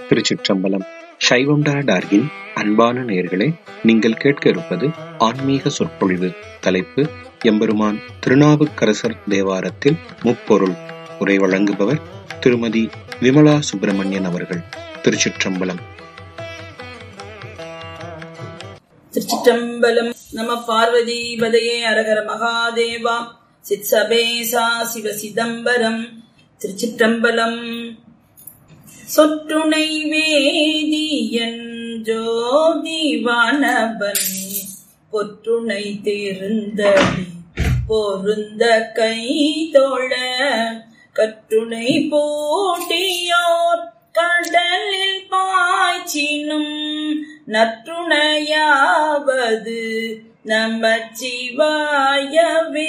திருச்சிற்றம்பலம் சைவம்டா டார்கின் அன்பான நேயர்களே நீங்கள் கேட்க இருப்பது ஆன்மீக சொற்பொழிவு தலைப்பு எம்பெருமான் திருநாவுக்கரசர் தேவாரத்தில் முப்பொருள் உரை வழங்குபவர் திருமதி விமலா சுப்பிரமணியன் அவர்கள் திருச்சிற்றம்பலம் திருச்சிற்றம்பலம் நம பார்வதி பதையே அரகர மகாதேவா சித்சபேசா சிவ சிதம்பரம் திருச்சிற்றம்பலம் சொற்றுணை வேதியன் ஜோதிவானவன் பொற்றுணை தேர்ந்தடி பொருந்த கை தோழ கற்றுணை போட்டியோர் கடலில் பாய்ச்சினும் நற்றுணையாவது நமச்சிவாயவே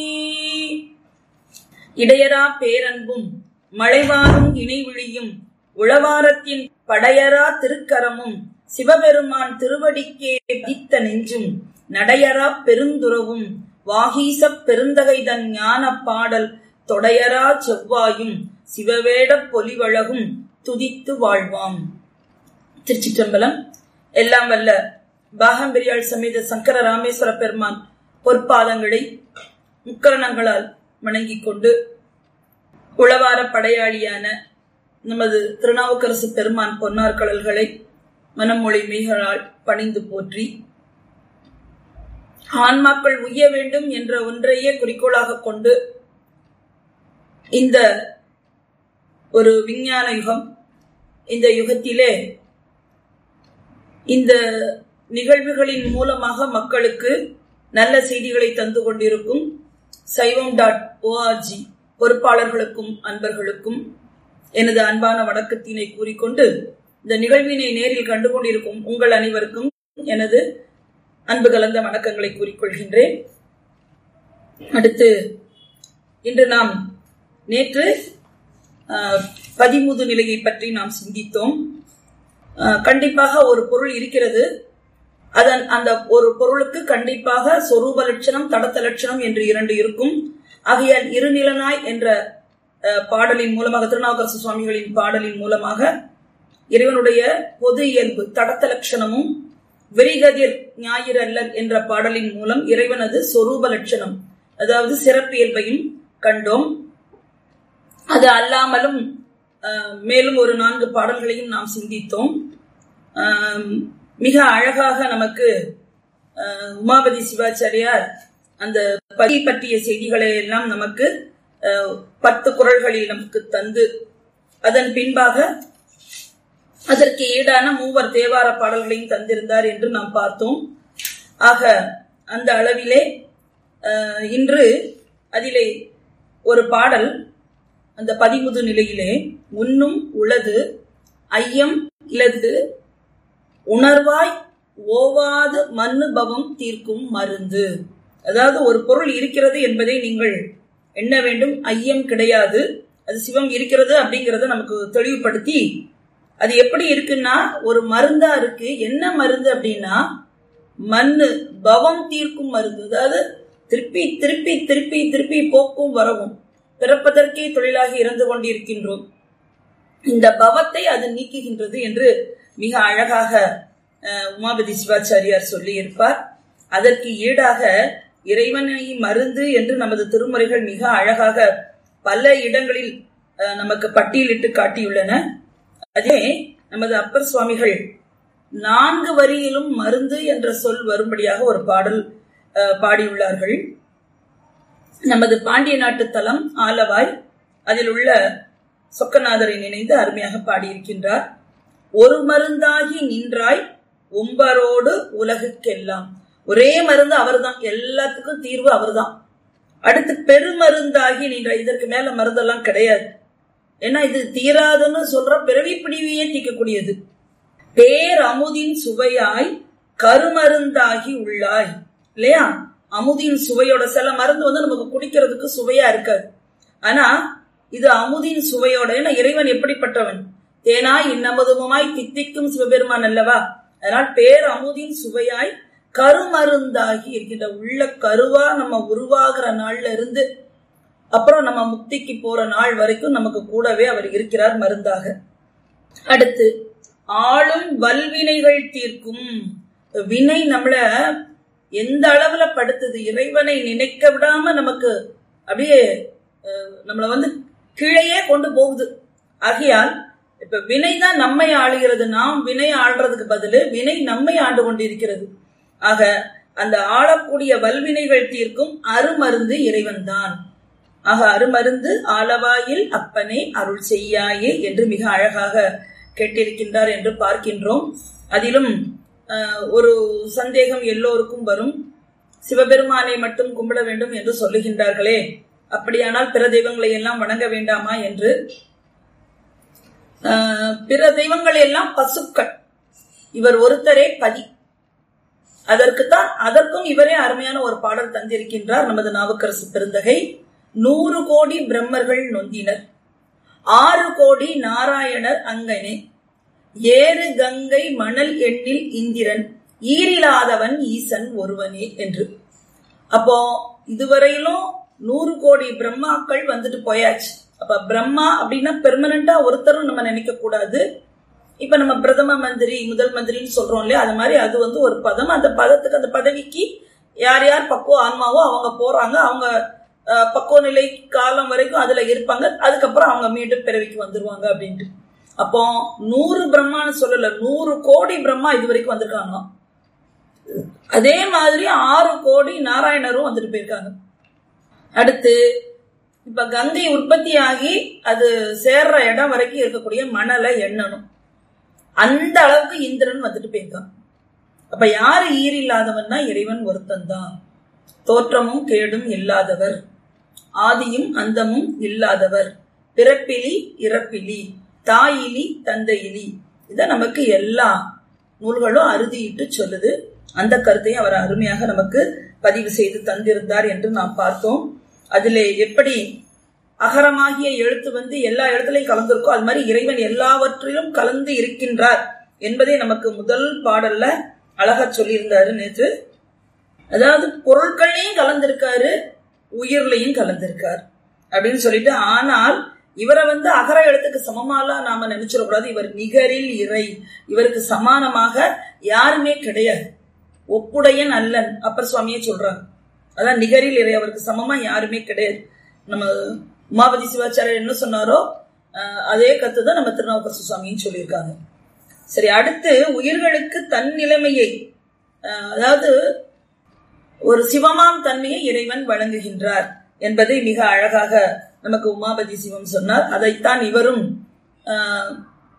இடையரா பேரன்பும் மழைவாரும் இணைவிழியும் உளவாரத்தின் படையரா திருக்கரமும் சிவபெருமான் திருவடிக்கே விதித்த நெஞ்சும் நடையரா பெருந்துறவும் வாகீசப் பெருந்தகைதன் ஞான பாடல் தொடையரா செவ்வாயும் சிவவேடப் பொலிவழகும் துதித்து வாழ்வாம் திருச்சிற்றம்பலம் எல்லாம் வல்ல பாகம்பெரியாள் சமேத சங்கர ராமேஸ்வர பெருமான் பொற்பாதங்களை முக்கரணங்களால் வணங்கிக் கொண்டு உளவார படையாளியான நமது திருநாவுக்கரசு பெருமான் பொன்னார் கடல்களை மனமொழி மெய்களால் பணிந்து போற்றி ஆன்மாக்கள் உய்ய வேண்டும் என்ற ஒன்றையே குறிக்கோளாக கொண்டு இந்த ஒரு விஞ்ஞான யுகம் இந்த யுகத்திலே இந்த நிகழ்வுகளின் மூலமாக மக்களுக்கு நல்ல செய்திகளை தந்து கொண்டிருக்கும் சைவம் டாட் ஓஆர்ஜி பொறுப்பாளர்களுக்கும் அன்பர்களுக்கும் எனது அன்பான வணக்கத்தினை கூறிக்கொண்டு இந்த நிகழ்வினை நேரில் கண்டு கொண்டிருக்கும் உங்கள் அனைவருக்கும் எனது அன்பு கலந்த வணக்கங்களை கூறிக்கொள்கின்றேன் அடுத்து இன்று நாம் நேற்று பதிமுது நிலையை பற்றி நாம் சிந்தித்தோம் கண்டிப்பாக ஒரு பொருள் இருக்கிறது அதன் அந்த ஒரு பொருளுக்கு கண்டிப்பாக சொரூப லட்சணம் தடத்த லட்சணம் என்று இரண்டு இருக்கும் ஆகையால் இருநிலனாய் என்ற பாடலின் மூலமாக திருநாவுக்கரசு சுவாமிகளின் பாடலின் மூலமாக இறைவனுடைய பொது இயல்பு தடத்த லட்சணமும் வெறிகதிர் ஞாயிறு அல்லர் என்ற பாடலின் மூலம் இறைவனது சொரூப லட்சணம் அதாவது சிறப்பியல்பையும் கண்டோம் அது அல்லாமலும் மேலும் ஒரு நான்கு பாடல்களையும் நாம் சிந்தித்தோம் மிக அழகாக நமக்கு உமாபதி சிவாச்சாரியார் அந்த பதி பற்றிய செய்திகளை எல்லாம் நமக்கு பத்து குரல்களில் நமக்கு தந்து அதன் பின்பாக அதற்கு ஈடான மூவர் தேவார பாடல்களையும் தந்திருந்தார் என்று நாம் பார்த்தோம் ஆக அந்த அளவிலே இன்று அதிலே ஒரு பாடல் அந்த பதிமுது நிலையிலே உன்னும் உளது ஐயம் இலது உணர்வாய் ஓவாது மண்ணுபவம் தீர்க்கும் மருந்து அதாவது ஒரு பொருள் இருக்கிறது என்பதை நீங்கள் எண்ண வேண்டும் ஐயம் கிடையாது அது சிவம் இருக்கிறது அப்படிங்கறத நமக்கு தெளிவுபடுத்தி அது எப்படி இருக்குன்னா ஒரு மருந்தா இருக்கு என்ன மருந்து அப்படின்னா மண்ணு பவம் தீர்க்கும் மருந்து அதாவது திருப்பி திருப்பி திருப்பி திருப்பி போக்கும் வரவும் பிறப்பதற்கே தொழிலாக இறந்து கொண்டிருக்கின்றோம் இந்த பவத்தை அது நீக்குகின்றது என்று மிக அழகாக உமாபதி சிவாச்சாரியார் சொல்லி இருப்பார் அதற்கு ஈடாக இறைவனை மருந்து என்று நமது திருமுறைகள் மிக அழகாக பல இடங்களில் நமக்கு பட்டியலிட்டு காட்டியுள்ளன அதே நமது அப்பர் சுவாமிகள் நான்கு வரியிலும் மருந்து என்ற சொல் வரும்படியாக ஒரு பாடல் பாடியுள்ளார்கள் நமது பாண்டிய நாட்டு தலம் ஆலவாய் அதில் உள்ள சொக்கநாதரை நினைந்து அருமையாக பாடியிருக்கின்றார் ஒரு மருந்தாகி நின்றாய் ஒம்பரோடு உலகுக்கெல்லாம் ஒரே மருந்து அவர்தான் எல்லாத்துக்கும் தீர்வு அவர்தான் அடுத்து பெருமருந்தாகி நின்றாய் இதற்கு மேல மருந்தெல்லாம் கிடையாது ஏன்னா இது தீராதுன்னு சொல்ற பிறவி பிடிவையே தீர்க்கக்கூடியது பேர் அமுதின் சுவையாய் கருமருந்தாகி உள்ளாய் இல்லையா அமுதின் சுவையோட சில மருந்து வந்து நமக்கு குடிக்கிறதுக்கு சுவையா இருக்காது ஆனா இது அமுதின் சுவையோட ஏன்னா இறைவன் எப்படிப்பட்டவன் தேனாய் இன்னமுதுமாய் தித்திக்கும் சிவபெருமான் அல்லவா அதனால் பேர் அமுதின் சுவையாய் கருமருந்தாகி இருக்கின்ற உள்ள கருவா நம்ம உருவாகிற நாள்ல இருந்து அப்புறம் நம்ம முக்திக்கு போற நாள் வரைக்கும் நமக்கு கூடவே அவர் இருக்கிறார் மருந்தாக அடுத்து ஆளும் வல்வினைகள் தீர்க்கும் வினை நம்மள எந்த அளவுல படுத்துது இறைவனை நினைக்க விடாம நமக்கு அப்படியே அஹ், நம்மள வந்து கீழேயே கொண்டு போகுது ஆகையால் இப்ப வினை தான் நம்மை ஆளுகிறது நாம் வினை ஆள்றதுக்கு பதிலு வினை நம்மை ஆண்டு கொண்டிருக்கிறது ஆக அந்த ஆளக்கூடிய வல்வினைகள் தீர்க்கும் அருமருந்து இறைவன் தான் ஆக அருமருந்து ஆலவாயில் அப்பனே அருள் செய்யாயே என்று மிக அழகாக கேட்டிருக்கின்றார் என்று பார்க்கின்றோம் அதிலும் அஹ், ஒரு சந்தேகம் எல்லோருக்கும் வரும் சிவபெருமானை மட்டும் கும்பிட வேண்டும் என்று சொல்லுகின்றார்களே அப்படியானால் பிற தெய்வங்களை எல்லாம் வணங்க வேண்டாமா என்று அஹ், பிற தெய்வங்கள் எல்லாம் பசுக்கள் இவர் ஒருத்தரே பதி அதற்குத்தான் அதற்கும் இவரே அருமையான ஒரு பாடல் தந்திருக்கின்றார் நமது நாவுக்கரசு பெருந்தகை நூறு கோடி பிரம்மர்கள் நொந்தினர் ஆறு கோடி நாராயணர் அங்கனே ஏறு கங்கை மணல் எண்ணில் இந்திரன் ஈரிலாதவன் ஈசன் ஒருவனே என்று அப்போ இதுவரையிலும் நூறு கோடி பிரம்மாக்கள் வந்துட்டு போயாச்சு அப்ப பிரம்மா அப்படின்னா பெர்மனண்டா ஒருத்தரும் நம்ம நினைக்க கூடாது இப்ப நம்ம பிரதம மந்திரி முதல் மந்திரின்னு சொல்றோம் இல்லையா அது மாதிரி அது வந்து ஒரு பதம் அந்த பதத்துக்கு அந்த பதவிக்கு யார் யார் பக்குவ ஆன்மாவோ அவங்க போறாங்க அவங்க அஹ், பக்குவ நிலை காலம் வரைக்கும் அதுல இருப்பாங்க அதுக்கப்புறம் அவங்க மீண்டும் பிறவிக்கு வந்துருவாங்க அப்படின்ட்டு அப்போ நூறு பிரம்மான்னு சொல்லல நூறு கோடி பிரம்மா இது வரைக்கும் வந்திருக்காங்க அதே மாதிரி ஆறு கோடி நாராயணரும் வந்துட்டு போயிருக்காங்க அடுத்து இப்ப கங்கை உற்பத்தி ஆகி அது சேர்ற இடம் வரைக்கும் இருக்கக்கூடிய மணலை எண்ணணும் அந்த அளவுக்கு இந்திரன் வந்துட்டு போயிருக்கான் அப்ப யாரு ஈர் இல்லாதவன்னா இறைவன் ஒருத்தன் தான் தோற்றமும் கேடும் இல்லாதவர் ஆதியும் அந்தமும் இல்லாதவர் பிறப்பிலி இறப்பிலி தாயிலி தந்தையிலி இத நமக்கு எல்லா நூல்களும் அறுதியிட்டு சொல்லுது அந்த கருத்தையும் அவர் அருமையாக நமக்கு பதிவு செய்து தந்திருந்தார் என்று நாம் பார்த்தோம் அதிலே எப்படி அகரமாகிய எழுத்து வந்து எல்லா இடத்துலையும் கலந்திருக்கோ அது மாதிரி இறைவன் எல்லாவற்றிலும் கலந்து இருக்கின்றார் என்பதை நமக்கு முதல் பாடல்ல அழகா சொல்லியிருந்தாரு நேற்று அதாவது பொருட்கள்லையும் கலந்திருக்காரு உயிர்லையும் கலந்திருக்கார் அப்படின்னு சொல்லிட்டு ஆனால் இவரை வந்து அகர எழுத்துக்கு சமமாலாம் நாம நினைச்சிடக்கூடாது இவர் நிகரில் இறை இவருக்கு சமானமாக யாருமே கிடையாது ஒப்புடையன் அல்லன் அப்பர் சுவாமியே சொல்றாங்க அதான் நிகரில் இறை அவருக்கு சமமா யாருமே கிடையாது நம்ம உமாபதி சிவாச்சாரியர் என்ன சொன்னாரோ அஹ், அதே கத்து தான் நம்ம திருநாவுக்கரசு சுவாமியும் சொல்லியிருக்காங்க சரி அடுத்து உயிர்களுக்கு தன் நிலைமையை அஹ், அதாவது ஒரு சிவமாம் தன்மையை இறைவன் வழங்குகின்றார் என்பதை மிக அழகாக நமக்கு உமாபதி சிவம் சொன்னார் அதைத்தான் இவரும் ஆஹ்,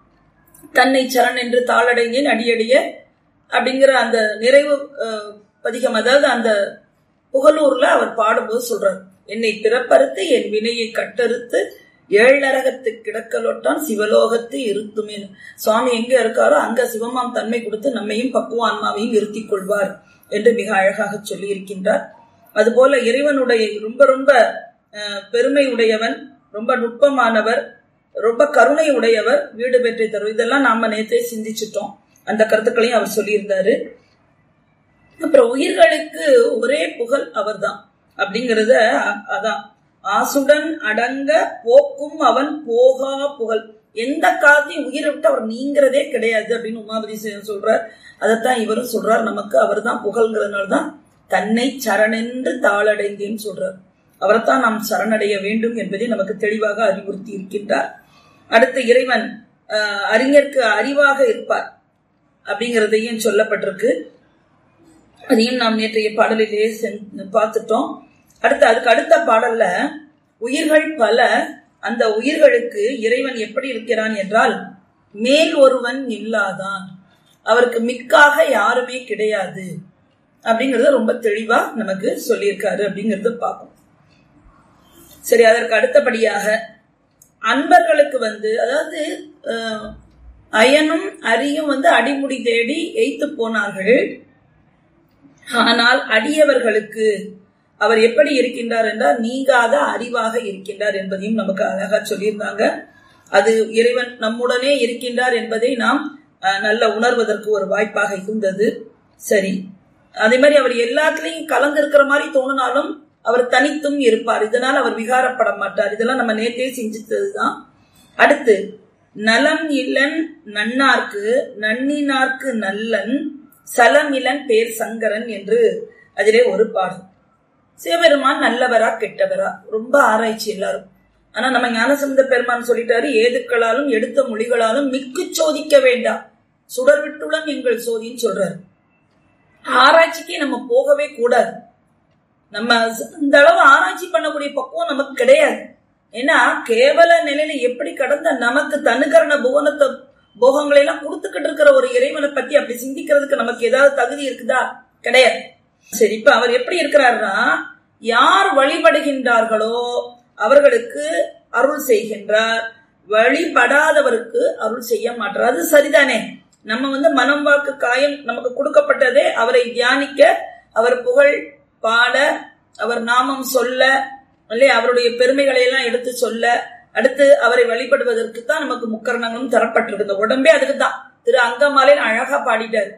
தன்னை சரண் என்று தாளடைந்தேன் அடியடிய அப்படிங்கிற அந்த நிறைவு ஆஹ், பதிகம் அதாவது அந்த புகழூர்ல அவர் பாடும்போது சொல்றார் என்னை பிறப்பறுத்து என் வினையை கட்டறுத்து ஏழ் நரகத்து கிடக்கலொட்டான் சிவலோகத்து இருத்துமே சுவாமி எங்க இருக்காரோ அங்க சிவமாம் தன்மை கொடுத்து நம்மையும் பக்குவ ஆன்மாவையும் இருத்திக் கொள்வார் என்று மிக அழகாக சொல்லி இருக்கின்றார் அதுபோல இறைவனுடைய ரொம்ப ரொம்ப அஹ், பெருமை உடையவன் ரொம்ப நுட்பமானவர் ரொம்ப கருணை உடையவர் வீடு பெற்றை தரும் இதெல்லாம் நாம நேத்தே சிந்திச்சிட்டோம் அந்த கருத்துக்களையும் அவர் சொல்லியிருந்தாரு அப்புறம் உயிர்களுக்கு ஒரே புகழ் அவர்தான் அப்படிங்கறத அ- அதான் ஆசுடன் அடங்க போக்கும் அவன் போகா புகழ் எந்த காலத்தையும் உயிரை விட்டு அவர் நீங்கிறதே கிடையாது அப்படின்னு உமாபதி சிவன் சொல்றார் அதைத்தான் இவரும் சொல்றார் நமக்கு அவர் தான் புகழ்ங்கிறதுனால தான் தன்னை சரணென்று தாளடைந்தேன்னு சொல்றார் அவரைத்தான் நாம் சரணடைய வேண்டும் என்பதை நமக்கு தெளிவாக அறிவுறுத்தி இருக்கின்றார் அடுத்து இறைவன் ஆஹ், அறிஞருக்கு அறிவாக இருப்பார் அப்படிங்கிறதையும் சொல்லப்பட்டிருக்கு அதையும் நாம் நேற்றைய பாடலிலே சென்- பார்த்துட்டோம் அடுத்து அதுக்கு அடுத்த பாடல்ல உயிர்கள் பல அந்த உயிர்களுக்கு இறைவன் எப்படி இருக்கிறான் என்றால் மேல் ஒருவன் இல்லாதான் அவருக்கு மிக்காக யாருமே கிடையாது அப்படிங்கறத ரொம்ப தெளிவா நமக்கு சொல்லியிருக்காரு அப்படிங்கறத பார்ப்போம் சரி அதற்கு அடுத்தபடியாக அன்பர்களுக்கு வந்து அதாவது அஹ், அயனும் அரியும் வந்து அடிமுடி தேடி எய்த்து போனார்கள் ஆனால் அடியவர்களுக்கு அவர் எப்படி இருக்கின்றார் என்றால் நீங்காத அறிவாக இருக்கின்றார் என்பதையும் நமக்கு அழகா சொல்லியிருந்தாங்க அது இறைவன் நம்முடனே இருக்கின்றார் என்பதை நாம் அஹ், நல்ல உணர்வதற்கு ஒரு வாய்ப்பாக இருந்தது சரி அதே மாதிரி அவர் எல்லாத்துலயும் கலந்து இருக்கிற மாதிரி தோணினாலும் அவர் தனித்தும் இருப்பார் இதனால் அவர் விகாரப்பட மாட்டார் இதெல்லாம் நம்ம நேற்றே செஞ்சுட்டதுதான் அடுத்து நலம் இல்லன் நன்னார்க்கு நன்னினார்க்கு நல்லன் சலமிலன் பேர் சங்கரன் என்று அதிலே ஒரு பாடல் சிவபெருமான் நல்லவரா கெட்டவரா ரொம்ப ஆராய்ச்சி எல்லாரும் ஆனா நம்ம ஞானசம்பந்த பெருமான் சொல்லிட்டாரு ஏதுக்களாலும் எடுத்த மொழிகளாலும் மிக்கு சோதிக்க வேண்டாம் சுடர் விட்டுளம் எங்கள் சோதின்னு சொல்றாரு ஆராய்ச்சிக்கே நம்ம போகவே கூடாது நம்ம இந்த அளவு ஆராய்ச்சி பண்ணக்கூடிய பக்குவம் நமக்கு கிடையாது ஏன்னா கேவல நிலையில எப்படி கடந்த நமக்கு தனுகரண புவனத்தை போகங்களை எல்லாம் கொடுத்துக்கிட்டு இருக்கிற ஒரு இறைவனை பத்தி அப்படி சிந்திக்கிறதுக்கு நமக்கு ஏதாவது தகுதி இருக்குதா கிடையாது சரி இப்ப அவர் எப்படி இருக்கிறாருன்னா யார் வழிபடுகின்றார்களோ அவர்களுக்கு அருள் செய்கின்றார் வழிபடாதவருக்கு அருள் செய்ய மாட்டார் அது சரிதானே நம்ம வந்து மனம் வாக்கு காயம் நமக்கு கொடுக்கப்பட்டதே அவரை தியானிக்க அவர் புகழ் பாட அவர் நாமம் சொல்ல இல்லையா அவருடைய பெருமைகளை எல்லாம் எடுத்து சொல்ல அடுத்து அவரை வழிபடுவதற்கு தான் நமக்கு முக்கரணங்களும் தரப்பட்டிருக்கு இந்த உடம்பே அதுக்கு தான் திரு அங்கமாலையில் அழகா பாடிட்டாரு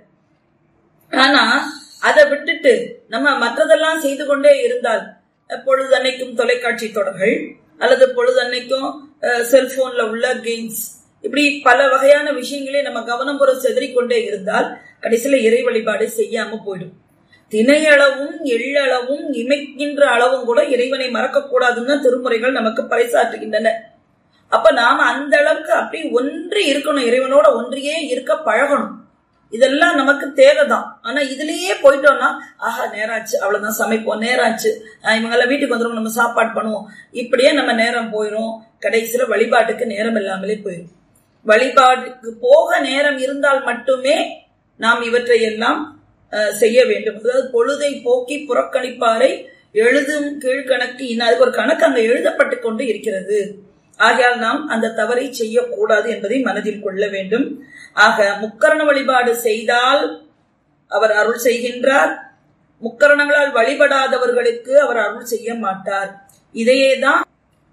ஆனா அதை விட்டுட்டு நம்ம மற்றதெல்லாம் செய்து கொண்டே இருந்தால் பொழுதன்னைக்கும் தொலைக்காட்சி தொடர்கள் அல்லது பொழுதன்னைக்கும் செல்போன்ல உள்ள கேம்ஸ் இப்படி பல வகையான விஷயங்களே நம்ம கவனம் புற செதறிக்கொண்டே இருந்தால் கடைசியில இறை வழிபாடு செய்யாம போயிடும் திணையளவும் எள்ளளவும் இமைக்கின்ற அளவும் கூட இறைவனை மறக்கக்கூடாதுன்னு திருமுறைகள் நமக்கு பறைசாற்றுகின்றன அப்ப நாம அந்த அளவுக்கு அப்படி ஒன்றி இருக்கணும் இறைவனோட ஒன்றியே இருக்க பழகணும் இதெல்லாம் நமக்கு தேவைதான் ஆனா இதுலயே போயிட்டோம்னா ஆஹா நேராச்சு அவ்வளவுதான் சமைப்போம் நேராச்சு இவங்க எல்லாம் வீட்டுக்கு வந்துடும் நம்ம சாப்பாடு பண்ணுவோம் இப்படியே நம்ம நேரம் போயிடும் கடைசியில வழிபாட்டுக்கு நேரம் இல்லாமலே போயிடும் வழிபாட்டுக்கு போக நேரம் இருந்தால் மட்டுமே நாம் இவற்றை எல்லாம் செய்ய வேண்டும் அதாவது பொழுதை போக்கி புறக்கணிப்பாரை எழுதும் கீழ்கணக்கு இன்னும் அதுக்கு ஒரு கணக்கு அங்க எழுதப்பட்டு கொண்டு இருக்கிறது ஆகையால் நாம் அந்த தவறை செய்யக்கூடாது என்பதை மனதில் கொள்ள வேண்டும் ஆக முக்கரண வழிபாடு செய்தால் அவர் அருள் செய்கின்றார் முக்கரணங்களால் வழிபடாதவர்களுக்கு அவர் அருள் செய்ய மாட்டார் இதையேதான்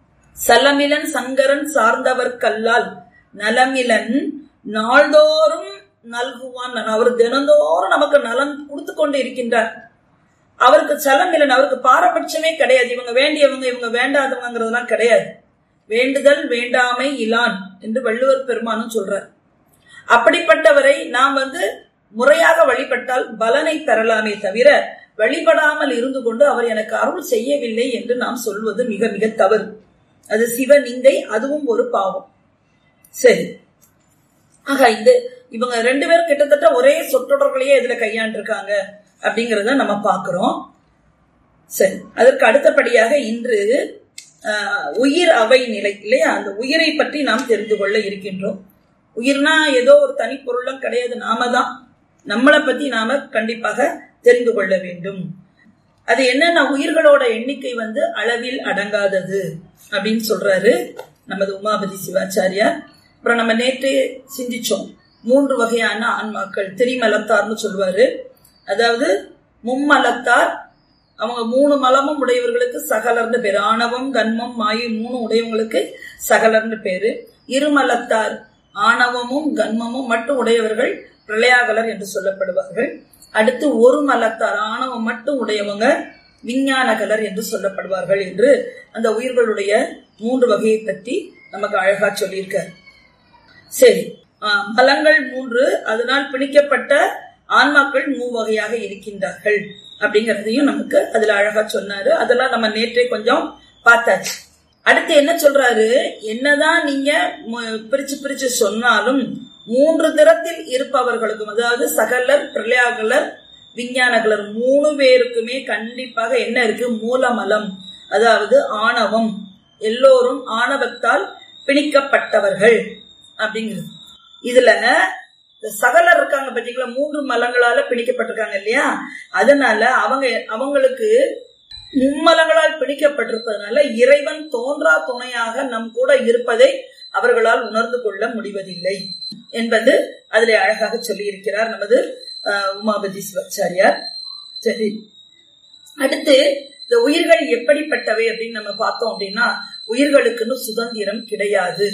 சலமிலன் சங்கரன் சார்ந்தவர் கல்லால் நலமிலன் நாள்தோறும் நல்குவான் அவர் தினந்தோறும் நமக்கு நலன் கொடுத்து கொண்டு இருக்கின்றார் அவருக்கு சலமிலன் அவருக்கு பாரபட்சமே கிடையாது இவங்க வேண்டியவங்க இவங்க வேண்டாதவங்கிறதுலாம் கிடையாது வேண்டுதல் வேண்டாமை இலான் என்று வள்ளுவர் பெருமானும் சொல்றார் அப்படிப்பட்டவரை நாம் வந்து முறையாக வழிபட்டால் பலனை பெறலாமே தவிர வழிபடாமல் இருந்து கொண்டு அவர் எனக்கு அருள் செய்யவில்லை என்று நாம் சொல்வது மிக மிக தவறு அது சிவ நிந்தை அதுவும் ஒரு பாவம் சரி ஆக இது இவங்க ரெண்டு பேரும் கிட்டத்தட்ட ஒரே சொற்றொடர்களையே இதுல கையாண்டிருக்காங்க அப்படிங்கறத நம்ம பாக்குறோம் சரி அதற்கு அடுத்தபடியாக இன்று உயிர் அவை நிலை இல்லையா அந்த உயிரை பற்றி நாம் தெரிந்து கொள்ள இருக்கின்றோம் உயிர்னா ஏதோ ஒரு தனி பொருளும் கிடையாது நாம தான் நம்மளை பத்தி நாம கண்டிப்பாக தெரிந்து கொள்ள வேண்டும் அது என்னென்ன உயிர்களோட எண்ணிக்கை வந்து அளவில் அடங்காதது அப்படின்னு சொல்றாரு நமது உமாபதி சிவாச்சாரியார் அப்புறம் நம்ம நேற்று சிந்திச்சோம் மூன்று வகையான ஆன்மாக்கள் திரிமலத்தார்னு சொல்லுவாரு அதாவது மும்மலத்தார் அவங்க மூணு மலமும் உடையவர்களுக்கு சகலர்னு பேரு ஆணவம் கன்மம் மாயு மூணு உடையவங்களுக்கு சகலர்னு பேரு இருமலத்தார் ஆணவமும் கன்மமும் மட்டும் உடையவர்கள் பிரளயாகலர் என்று சொல்லப்படுவார்கள் அடுத்து ஒரு மலத்தார் ஆணவம் மட்டும் உடையவங்க விஞ்ஞானகலர் என்று சொல்லப்படுவார்கள் என்று அந்த உயிர்களுடைய மூன்று வகையை பற்றி நமக்கு அழகா சொல்லியிருக்கார் சரி மலங்கள் மூன்று அதனால் பிணிக்கப்பட்ட ஆன்மாக்கள் மூவகையாக இருக்கின்றார்கள் அப்படிங்கறதையும் நமக்கு அதுல அழகா சொன்னாரு அதெல்லாம் நம்ம நேற்றே கொஞ்சம் பார்த்தாச்சு அடுத்து என்ன சொல்றாரு என்னதான் நீங்க பிரிச்சு பிரிச்சு சொன்னாலும் மூன்று திறத்தில் இருப்பவர்களுக்கும் அதாவது சகலர் பிரளயாகலர் விஞ்ஞானகலர் மூணு பேருக்குமே கண்டிப்பாக என்ன இருக்கு மூலமலம் அதாவது ஆணவம் எல்லோரும் ஆணவத்தால் பிணிக்கப்பட்டவர்கள் அப்படிங்கிறது இதுல இந்த சகலர் இருக்காங்க பாத்தீங்களா மூன்று மலங்களால பிணிக்கப்பட்டிருக்காங்க இல்லையா அதனால அவங்க அவங்களுக்கு மும்மலங்களால் பிடிக்கப்பட்டிருப்பதனால இறைவன் தோன்றா துணையாக நம் கூட இருப்பதை அவர்களால் உணர்ந்து கொள்ள முடிவதில்லை என்பது அதில் அழகாக சொல்லியிருக்கிறார் நமது உமாபதி சிவாச்சாரியார் சரி அடுத்து இந்த உயிர்கள் எப்படிப்பட்டவை அப்படின்னு நம்ம பார்த்தோம் அப்படின்னா உயிர்களுக்குன்னு சுதந்திரம் கிடையாது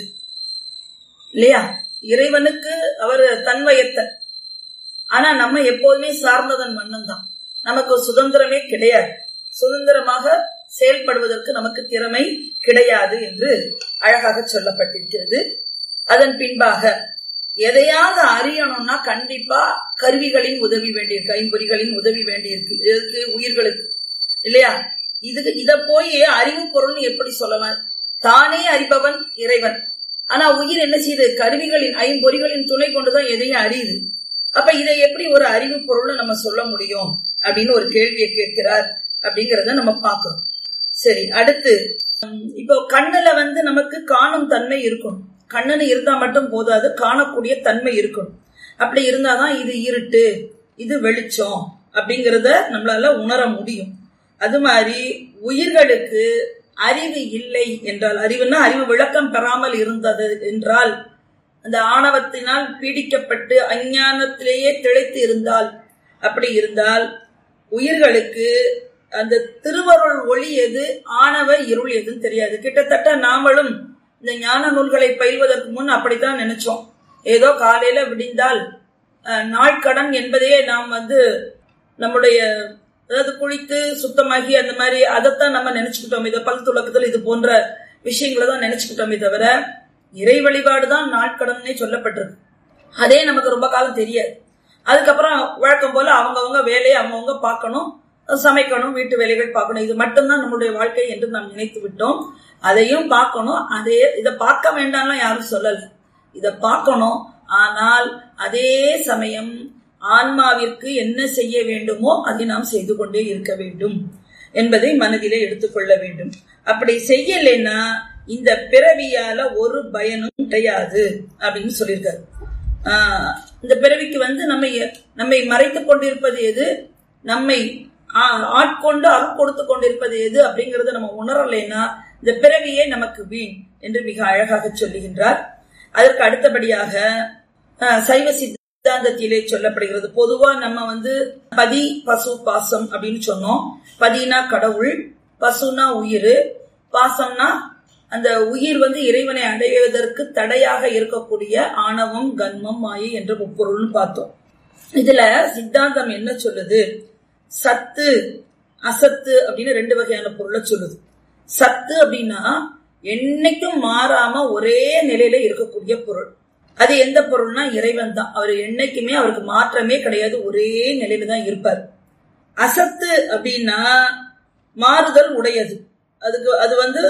இல்லையா இறைவனுக்கு அவர் தன்வயத்தன் ஆனா நம்ம எப்போதுமே சார்ந்ததன் மன்னன் தான் நமக்கு சுதந்திரமே கிடையாது சுதந்திரமாக செயல்படுவதற்கு நமக்கு திறமை கிடையாது என்று அழகாக சொல்லப்பட்டிருக்கிறது அதன் பின்பாக எதையாவது அறியணும்னா கண்டிப்பா கருவிகளின் உதவி வேண்டியிருக்கு ஐம்பொறிகளின் உதவி வேண்டியிருக்கு இதற்கு உயிர்களுக்கு இல்லையா இதுக்கு இத போய் அறிவு பொருள்னு எப்படி சொல்லலாம் தானே அறிபவன் இறைவன் ஆனா உயிர் என்ன செய்யுது கருவிகளின் ஐம்பொறிகளின் துணை கொண்டுதான் எதையும் அறியுது அப்ப இதை எப்படி ஒரு அறிவு பொருள்னு நம்ம சொல்ல முடியும் அப்படின்னு ஒரு கேள்வியை கேட்கிறார் அப்படிங்கறத நம்ம பார்க்கிறோம் சரி அடுத்து இப்போ கண்ணுல வந்து நமக்கு காணும் தன்மை இருக்கணும் கண்ணுன்னு இருந்தா மட்டும் போதாது காணக்கூடிய தன்மை இருக்கணும் அப்படி இருந்தாதான் இது இருட்டு இது வெளிச்சம் அப்படிங்கறத நம்மளால உணர முடியும் அது மாதிரி உயிர்களுக்கு அறிவு இல்லை என்றால் அறிவுன்னா அறிவு விளக்கம் பெறாமல் இருந்தது என்றால் அந்த ஆணவத்தினால் பீடிக்கப்பட்டு அஞ்ஞானத்திலேயே திளைத்து இருந்தால் அப்படி இருந்தால் உயிர்களுக்கு அந்த திருவருள் ஒளி எது ஆணவ இருள் எதுன்னு தெரியாது கிட்டத்தட்ட நாமளும் இந்த ஞான நூல்களை பயில்வதற்கு முன் அப்படித்தான் நினைச்சோம் ஏதோ காலையில விடிந்தால் நாட்கடன் என்பதையே நாம் வந்து நம்முடைய அதாவது குளித்து சுத்தமாகி அந்த மாதிரி அதைத்தான் நம்ம நினைச்சுக்கிட்டோம் இதை பல் துளக்குதல் இது போன்ற விஷயங்களை தான் நினைச்சுக்கிட்டோமே தவிர இறை வழிபாடு தான் நாட்கடன்னே சொல்லப்பட்டிருக்கு அதே நமக்கு ரொம்ப காலம் தெரியாது அதுக்கப்புறம் வழக்கம் போல அவங்கவுங்க வேலையை அவங்கவுங்க பார்க்கணும் சமைக்கணும் வீட்டு வேலைகள் பார்க்கணும் இது மட்டும்தான் நம்மளுடைய வாழ்க்கை என்று நாம் நினைத்து விட்டோம் அதையும் பார்க்கணும் அதே இதை பார்க்க வேண்டாம்லாம் யாரும் சொல்லல இதை பார்க்கணும் ஆனால் அதே சமயம் ஆன்மாவிற்கு என்ன செய்ய வேண்டுமோ அதை நாம் செய்து கொண்டே இருக்க வேண்டும் என்பதை மனதிலே எடுத்துக்கொள்ள வேண்டும் அப்படி செய்யலைன்னா இந்த பிறவியால ஒரு பயனும் கிடையாது அப்படின்னு சொல்லியிருக்காரு ஆஹ் இந்த பிறவிக்கு வந்து நம்மை நம்மை மறைத்துக் கொண்டிருப்பது எது நம்மை ஆட்கொண்டு அருள் கொடுத்து கொண்டிருப்பது எது அப்படிங்கறத நம்ம உணரலைன்னா இந்த பிறவியே நமக்கு வீண் என்று மிக அழகாக சொல்லுகின்றார் அதற்கு அடுத்தபடியாக சைவ சித்தாந்தத்திலே சொல்லப்படுகிறது பொதுவா நம்ம வந்து பதி பசு பாசம் அப்படின்னு சொன்னோம் பதினா கடவுள் பசுனா உயிர் பாசம்னா அந்த உயிர் வந்து இறைவனை அடைவதற்கு தடையாக இருக்கக்கூடிய ஆணவம் கன்மம் மாயை என்ற முப்பொருள்னு பார்த்தோம் இதுல சித்தாந்தம் என்ன சொல்லுது சத்து அசத்து அப்படின்னு ரெண்டு வகையான பொருளை சொல்லுது சத்து அப்படின்னா என்னைக்கும் மாறாம ஒரே நிலையில இருக்கக்கூடிய பொருள் அது எந்த பொருள்னா இறைவன் தான் அவர் என்னைக்குமே அவருக்கு மாற்றமே கிடையாது ஒரே நிலையில தான் இருப்பார் அசத்து அப்படின்னா மாறுதல் உடையது அதுக்கு அது வந்து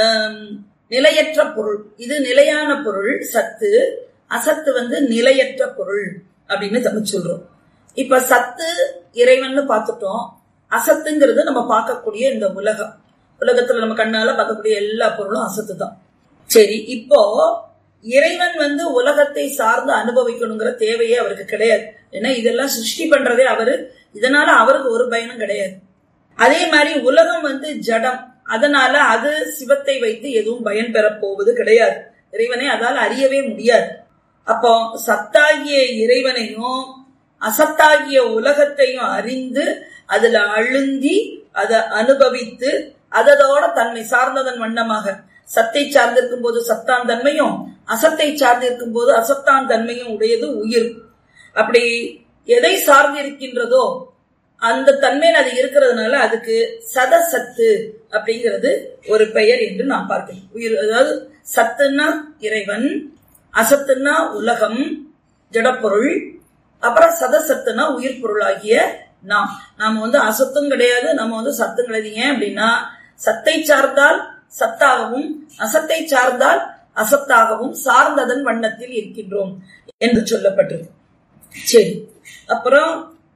நிலையற்ற பொருள் இது நிலையான பொருள் சத்து அசத்து வந்து நிலையற்ற பொருள் அப்படின்னு நம்ம சொல்றோம் இப்ப சத்து இறைவன் பார்த்துட்டோம் அசத்துங்கிறது நம்ம பார்க்கக்கூடிய இந்த உலகம் உலகத்துல நம்ம கண்ணால பார்க்கக்கூடிய எல்லா பொருளும் அசத்து தான் சரி இப்போ இறைவன் வந்து உலகத்தை சார்ந்து அனுபவிக்கணுங்கிற தேவையே அவருக்கு கிடையாது ஏன்னா இதெல்லாம் சிருஷ்டி பண்றதே அவரு இதனால அவருக்கு ஒரு பயனும் கிடையாது அதே மாதிரி உலகம் வந்து ஜடம் அதனால அது சிவத்தை வைத்து எதுவும் பயன் பெற போவது கிடையாது இறைவனை அதால் அறியவே முடியாது அப்போ சத்தாகிய இறைவனையும் அசத்தாகிய உலகத்தையும் அறிந்து அதுல அழுந்தி அதை அனுபவித்து அதோட தன்மை சார்ந்ததன் வண்ணமாக சத்தை சார்ந்திருக்கும் போது சத்தான் தன்மையும் அசத்தை சார்ந்திருக்கும் போது அசத்தான் தன்மையும் உடையது உயிர் அப்படி எதை சார்ந்து இருக்கின்றதோ அந்த தன்மையில் அது இருக்கிறதுனால அதுக்கு சதசத்து அப்படிங்கிறது ஒரு பெயர் என்று நான் பார்க்கிறேன் உயிர் அதாவது சத்துன்னா இறைவன் அசத்துன்னா உலகம் ஜடப்பொருள் அப்புறம் சதசத்துனா உயிர் பொருளாகிய நாம் நாம வந்து அசத்தும் கிடையாது நம்ம வந்து சத்தும் கிடையாது ஏன் அப்படின்னா சத்தை சார்ந்தால் சத்தாகவும் அசத்தை சார்ந்தால் அசத்தாகவும் சார்ந்ததன் வண்ணத்தில் இருக்கின்றோம் என்று சொல்லப்பட்டது சரி அப்புறம்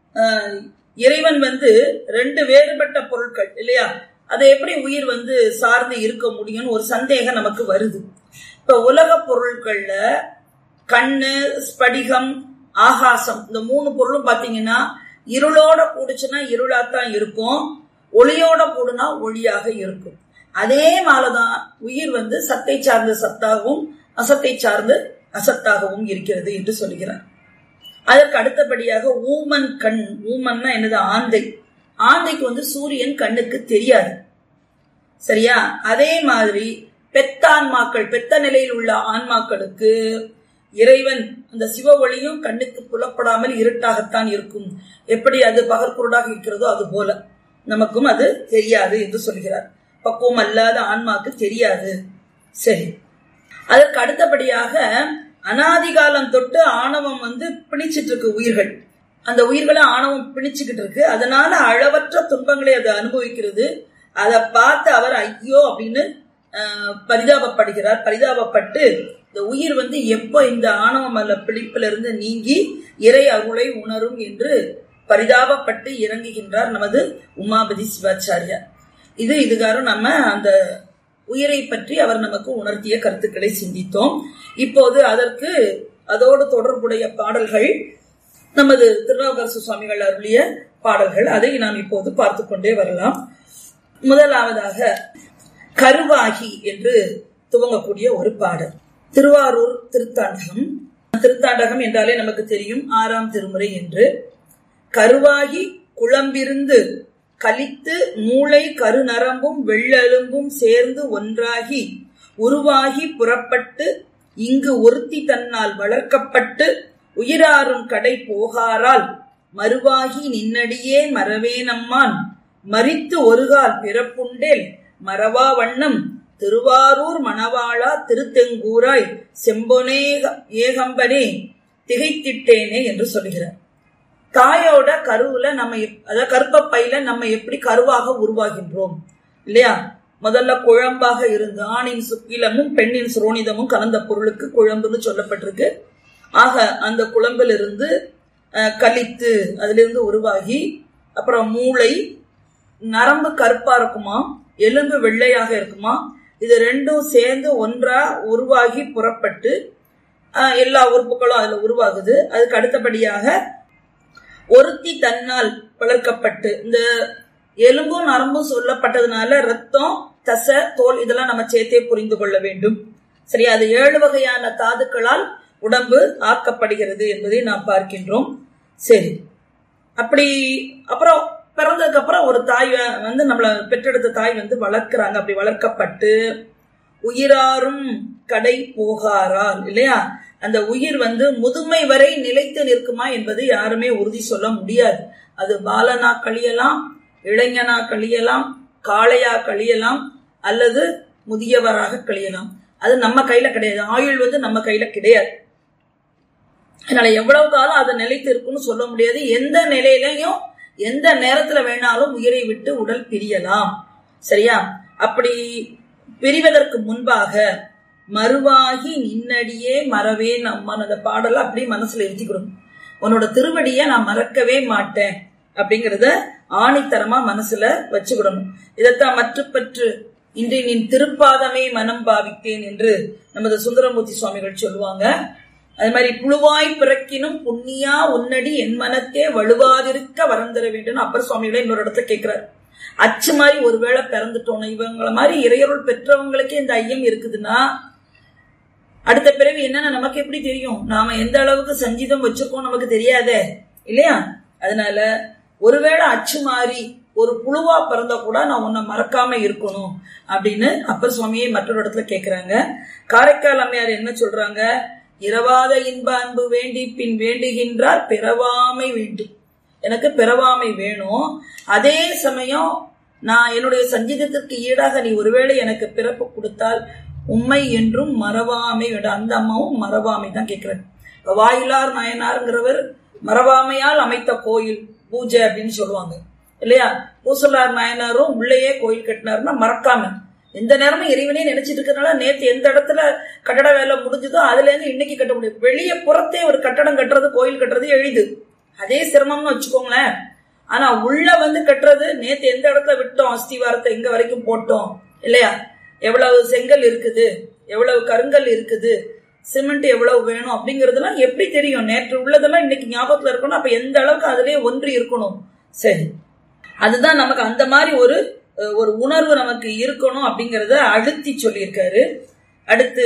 இறைவன் வந்து ரெண்டு வேறுபட்ட பொருட்கள் இல்லையா அதை எப்படி உயிர் வந்து சார்ந்து இருக்க முடியும்னு ஒரு சந்தேகம் நமக்கு வருது இப்ப உலக பொருட்கள்ல கண்ணு ஸ்படிகம் ஆகாசம் இந்த மூணு பொருளும் பாத்தீங்கன்னா இருளோட கூடுச்சுன்னா இருளாத்தான் இருக்கும் ஒளியோட கூடுனா ஒளியாக இருக்கும் அதே மாதிரிதான் உயிர் வந்து சத்தை சார்ந்த சத்தாகவும் அசத்தை சார்ந்து அசத்தாகவும் இருக்கிறது என்று சொல்கிறார் அதற்கு அடுத்தபடியாக ஊமன் கண் ஊமன்னா என்னது ஆந்தை ஆந்தைக்கு வந்து சூரியன் கண்ணுக்கு தெரியாது சரியா அதே மாதிரி பெத்த ஆன்மாக்கள் பெத்த நிலையில் உள்ள ஆன்மாக்களுக்கு இறைவன் அந்த சிவ ஒளியும் கண்ணுக்கு புலப்படாமல் இருட்டாகத்தான் இருக்கும் எப்படி அது பகற்பொருளாக இருக்கிறதோ அது போல நமக்கும் அது தெரியாது என்று சொல்கிறார் பக்குவம் அல்லாத ஆன்மாக்கு தெரியாது சரி அதற்கு அடுத்தபடியாக அனாதிகாலம் தொட்டு ஆணவம் வந்து பிணிச்சிட்டு இருக்கு உயிர்கள் அந்த உயிர்களை ஆணவம் பிணிச்சுக்கிட்டு இருக்கு அதனால அளவற்ற துன்பங்களை அது அனுபவிக்கிறது அதை பார்த்து அவர் ஐயோ அப்படின்னு ஆஹ், பரிதாபப்படுகிறார் பரிதாபப்பட்டு இந்த உயிர் வந்து எப்போ இந்த ஆணவம் அல்ல பிடிப்பில இருந்து நீங்கி இறை அருளை உணரும் என்று பரிதாபப்பட்டு இறங்குகின்றார் நமது உமாபதி சிவாச்சாரியார் இது இதுகாரும் நம்ம அந்த உயிரை பற்றி அவர் நமக்கு உணர்த்திய கருத்துக்களை சிந்தித்தோம் இப்போது அதற்கு அதோடு தொடர்புடைய பாடல்கள் நமது திருநாவுக்கரசு சுவாமிகள் அருளிய பாடல்கள் அதை நாம் இப்போது பார்த்து கொண்டே வரலாம் முதலாவதாக கருவாகி என்று துவங்கக்கூடிய ஒரு பாடல் திருவாரூர் திருத்தாண்டகம் திருத்தாண்டகம் என்றாலே நமக்கு தெரியும் ஆறாம் திருமுறை என்று கருவாகி குழம்பிருந்து கலித்து மூளை கருநரம்பும் வெள்ளெலும்பும் சேர்ந்து ஒன்றாகி உருவாகி புறப்பட்டு இங்கு ஒருத்தி தன்னால் வளர்க்கப்பட்டு உயிராரும் கடை போகாரால் மறுவாகி நின்னடியே மறவேனம்மான் மறித்து ஒருகால் பிறப்புண்டேல் மறவா வண்ணம் திருவாரூர் மணவாளா திருத்தெங்கூராய் செம்பொனே ஏகம்பனே திகைத்திட்டேனே என்று சொல்கிறார் தாயோட கருவுல நம்ம எப்- அதாவது கருப்பப்பையில நம்ம எப்படி கருவாக உருவாகின்றோம் இல்லையா முதல்ல குழம்பாக இருந்து ஆணின் சுக்கிலமும் பெண்ணின் சுரோனிதமும் கலந்த பொருளுக்கு குழம்புன்னு சொல்லப்பட்டிருக்கு ஆக அந்த குழம்பிலிருந்து அஹ், கலித்து அதிலிருந்து உருவாகி அப்புறம் மூளை நரம்பு கருப்பா இருக்குமா எலும்பு வெள்ளையாக இருக்குமா இது ரெண்டும் சேர்ந்து ஒன்றா உருவாகி புறப்பட்டு அஹ், எல்லா உறுப்புகளும் அதுல உருவாகுது அதுக்கு அடுத்தபடியாக ஒருத்தி தன்னால் வளர்க்கப்பட்டு இந்த எலும்பும் நரம்பும் சொல்லப்பட்டதுனால ரத்தம் தசை தோல் இதெல்லாம் நம்ம சேர்த்தே புரிந்து கொள்ள வேண்டும் சரி அது ஏழு வகையான தாதுக்களால் உடம்பு ஆக்கப்படுகிறது என்பதை நாம் பார்க்கின்றோம் சரி அப்படி அப்புறம் பிறந்ததுக்கு அப்புறம் ஒரு தாய் வ- வந்து நம்மள பெற்றெடுத்த தாய் வந்து வளர்க்கறாங்க அப்படி வளர்க்கப்பட்டு உயிராரும் கடை போகாரால் இல்லையா அந்த உயிர் வந்து முதுமை வரை நிலைத்து நிற்குமா என்பது யாருமே உறுதி சொல்ல முடியாது அது பாலனா கழியலாம் இளைஞனா கழியலாம் காளையா கழியலாம் அல்லது முதியவராக கழியலாம் அது நம்ம கையில கிடையாது ஆயுள் வந்து நம்ம கையில கிடையாது அதனால எவ்வளவு காலம் அது நிலைத்து இருக்குன்னு சொல்ல முடியாது எந்த நிலையிலையும் எந்த நேரத்துல வேணாலும் உயிரை விட்டு உடல் பிரியலாம் சரியா அப்படி பிரிவதற்கு முன்பாக மறுவாகி நின்னடியே மறவேன் அம்மான் அந்த பாடலை அப்படியே மனசுல எழுதிக்கணும் உன்னோட திருவடியை நான் மறக்கவே மாட்டேன் அப்படிங்கறத ஆணித்தரமா மனசுல வச்சுக்கிடணும் இதைத்தான் மற்றுப்பற்று இன்று நின் திருப்பாதமே மனம் பாவித்தேன் என்று நமது சுந்தரமூர்த்தி சுவாமிகள் சொல்லுவாங்க அது மாதிரி புழுவாய் பிறக்கினும் புண்ணியா உன்னடி என் மனத்தே வலுவாதிருக்க வரம் தர வேண்டும் அப்பர் சுவாமிகளை இன்னொரு இடத்துல கேட்கிறார் அச்சு மாதிரி ஒருவேளை பிறந்துட்டோம் இவங்கள மாதிரி இறையருள் பெற்றவங்களுக்கே இந்த ஐயம் இருக்குதுன்னா அடுத்த பிறவி என்னன்னு நமக்கு எப்படி தெரியும் நாம எந்த அளவுக்கு சஞ்சீதம் வச்சிருக்கோம் நமக்கு தெரியாதே இல்லையா அதனால ஒருவேளை அச்சு மாறி ஒரு புழுவா பிறந்தா கூட நான் உன்னை மறக்காம இருக்கணும் அப்படின்னு அப்பர் சுவாமியை மற்றொரு இடத்துல கேக்குறாங்க காரைக்கால் அம்மையார் என்ன சொல்றாங்க இரவாத இன்ப அன்பு வேண்டி பின் வேண்டுகின்றார் பிறவாமை வேண்டும் எனக்கு பிறவாமை வேணும் அதே சமயம் நான் என்னுடைய சஞ்சீதத்திற்கு ஈடாக நீ ஒருவேளை எனக்கு பிறப்பு கொடுத்தால் உண்மை என்றும் மறவாமை வேண்டும் அந்த அம்மாவும் மறவாமை தான் கேட்கிறார் இப்ப வாயிலார் நாயனாருங்கிறவர் மறவாமையால் அமைத்த கோயில் பூஜை அப்படின்னு சொல்லுவாங்க இல்லையா பூசலார் நாயனாரும் உள்ளேயே கோயில் கட்டினாருன்னா மறக்காம எந்த நேரமும் இறைவனே நினைச்சிட்டு இருக்கறனால நேத்து எந்த இடத்துல கட்டட வேலை முடிஞ்சதோ அதுல இருந்து இன்னைக்கு கட்ட முடியும் வெளியே புறத்தே ஒரு கட்டடம் கட்டுறது கோயில் கட்டுறது எளிது அதே சிரமம்னு வச்சுக்கோங்களேன் ஆனா உள்ள வந்து கட்டுறது நேத்து எந்த இடத்துல விட்டோம் அஸ்திவாரத்தை எங்க வரைக்கும் போட்டோம் இல்லையா எவ்வளவு செங்கல் இருக்குது எவ்வளவு கருங்கல் இருக்குது சிமெண்ட் எவ்வளவு வேணும் அப்படிங்கறதெல்லாம் எப்படி தெரியும் நேற்று உள்ளதெல்லாம் இன்னைக்கு ஞாபகத்துல இருக்கணும் அப்ப எந்த அளவுக்கு அதுலயே ஒன்றி இருக்கணும் சரி அதுதான் நமக்கு அந்த மாதிரி ஒரு அஹ், ஒரு உணர்வு நமக்கு இருக்கணும் அப்படிங்கறத அழுத்தி சொல்லியிருக்காரு அடுத்து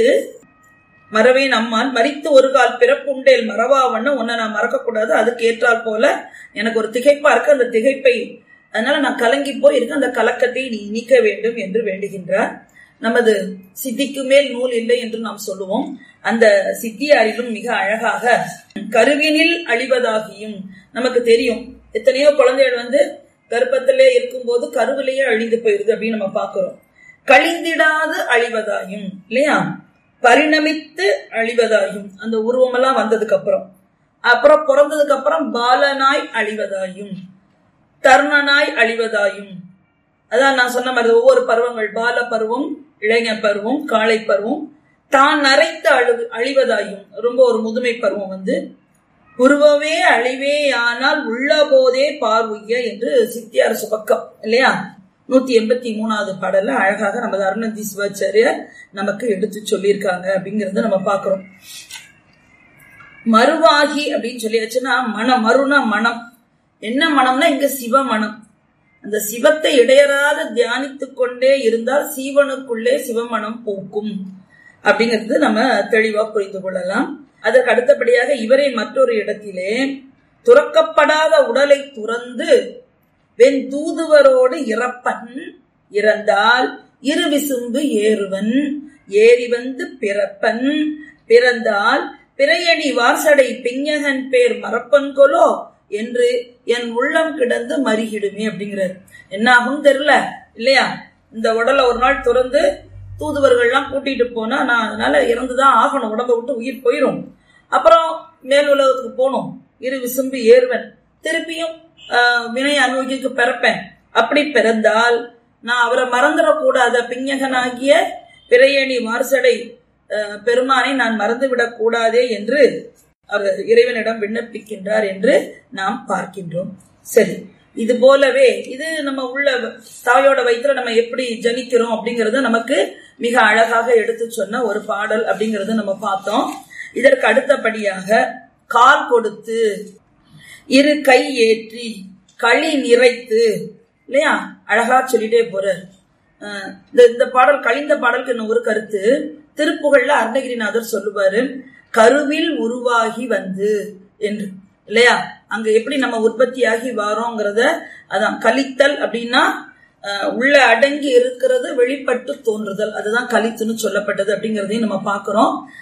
மறவேன் அம்மான் மறித்து ஒரு கால் பிறப்புண்டேல் மறவாவண்ண உன்னை நான் மறக்கக்கூடாது அதுக்கு ஏற்றால் போல எனக்கு ஒரு திகைப்பா இருக்கு அந்த திகைப்பை அதனால நான் கலங்கி போய் இருக்க அந்த கலக்கத்தை நீ நீக்க வேண்டும் என்று வேண்டுகின்றார் நமது சித்திக்கு மேல் நூல் இல்லை என்று நாம் சொல்லுவோம் அந்த சித்தியாரிலும் மிக அழகாக கருவினில் அழிவதாகியும் நமக்கு தெரியும் எத்தனையோ குழந்தைகள் வந்து கர்ப்பத்திலே இருக்கும்போது கருவிலேயே அழிந்து போயிருது அப்படின்னு நம்ம பார்க்கிறோம் கழிந்திடாது அழிவதாயும் இல்லையா பரிணமித்து அழிவதாயும் அந்த உருவமெல்லாம் வந்ததுக்கு அப்புறம் அப்புறம் பிறந்ததுக்கு அப்புறம் பாலனாய் அழிவதாயும் தருணனாய் அழிவதாயும் அதான் நான் சொன்ன மாதிரி ஒவ்வொரு பருவங்கள் பால பருவம் இளைஞர் பருவம் காளை பருவம் தான் நரைத்து அழு அழிவதாயும் ரொம்ப ஒரு முதுமை பருவம் வந்து உருவமே அழிவே ஆனால் உள்ள போதே பார்வைய என்று சித்தியார் சுபக்கம் இல்லையா நூத்தி எண்பத்தி மூணாவது பாடல்ல அழகாக நம்ம அருணந்தி சிவாச்சாரியார் நமக்கு எடுத்து சொல்லியிருக்காங்க அப்படிங்கறத நம்ம பாக்குறோம் மறுவாகி அப்படின்னு சொல்லியாச்சுன்னா மனம் மறுனா மனம் என்ன மனம்னா இங்க சிவ மனம் அந்த சிவத்தை இடையறாத தியானித்துக் கொண்டே இருந்தால் சீவனுக்குள்ளே சிவமனம் போக்கும் அப்படிங்கிறது நம்ம தெளிவா புரிந்து கொள்ளலாம் அதற்கு அடுத்தபடியாக இவரை மற்றொரு இடத்திலே துறக்கப்படாத உடலை துறந்து வெண் தூதுவரோடு இறப்பன் இறந்தால் இரு விசும்பு ஏறுவன் ஏறி வந்து பிறப்பன் பிறந்தால் பிறையணி வார்சடை பிஞகன் பேர் மறப்பன்கொலோ என்று என் உள்ளம் கிடந்து மறிகிடுமே அப்படிங்கிறார் என்ன ஆகும் தெரியல இல்லையா இந்த உடலை ஒரு நாள் துறந்து தூதுவர்கள்லாம் கூட்டிட்டு போனா நான் அதனால இறந்துதான் ஆகணும் உடம்ப விட்டு உயிர் போயிரும் அப்புறம் மேல் உலகத்துக்கு போகணும் இரு விசும்பு ஏறுவன் திருப்பியும் வினை அனுபவிக்கு பிறப்பேன் அப்படி பிறந்தால் நான் அவரை மறந்துடக்கூடாத பிஞகனாகிய பிறையணி மார்சடை பெருமானை நான் மறந்துவிடக் கூடாதே என்று அவர் இறைவனிடம் விண்ணப்பிக்கின்றார் என்று நாம் பார்க்கின்றோம் சரி இது போலவே இது நம்ம உள்ள தாயோட வயிற்றுல நம்ம எப்படி ஜனிக்கிறோம் அப்படிங்கறது நமக்கு மிக அழகாக எடுத்து சொன்ன ஒரு பாடல் அப்படிங்கறத நம்ம பார்த்தோம் இதற்கு அடுத்தபடியாக கால் கொடுத்து இரு கை ஏற்றி களி நிறைத்து இல்லையா அழகா சொல்லிட்டே போறார் இந்த இந்த பாடல் கழிந்த பாடலுக்கு இன்னும் ஒரு கருத்து திருப்புகள்ல அருணகிரிநாதர் சொல்லுவாரு கருவில் உருவாகி வந்து என்று இல்லையா அங்க எப்படி நம்ம உற்பத்தியாகி வரோங்கிறத அதான் கழித்தல் அப்படின்னா உள்ள அடங்கி இருக்கிறது வெளிப்பட்டு தோன்றுதல் அதுதான் கழித்துன்னு சொல்லப்பட்டது அப்படிங்கறதையும் நம்ம பாக்குறோம்